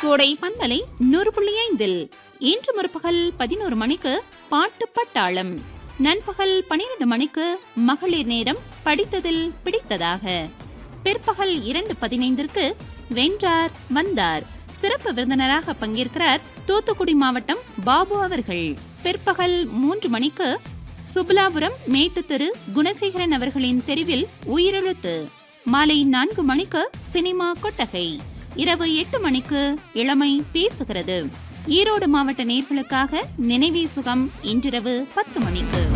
கோடை பண்பலை நூறு புள்ளி ஐந்தில் இன்று முற்பகல் பதினோரு மணிக்கு பாட்டு பட்டாளம் நண்பகல் பனிரெண்டு மணிக்கு மகளிர் நேரம் படித்ததில் பிடித்ததாக பிற்பகல் இரண்டு பதினைந்திற்கு வென்றார் வந்தார் சிறப்பு விருந்தினராக பங்கேற்கிறார் தூத்துக்குடி மாவட்டம் பாபு அவர்கள் பிற்பகல் மூன்று மணிக்கு சுபலாபுரம் மேட்டுத்தெரு குணசேகரன் அவர்களின் தெருவில் உயிரெழுத்து மாலை நான்கு மணிக்கு சினிமா கொட்டகை இரவு எட்டு மணிக்கு இளமை பேசுகிறது ஈரோடு மாவட்ட நேர்களுக்காக நினைவே சுகம் இன்றிரவு பத்து மணிக்கு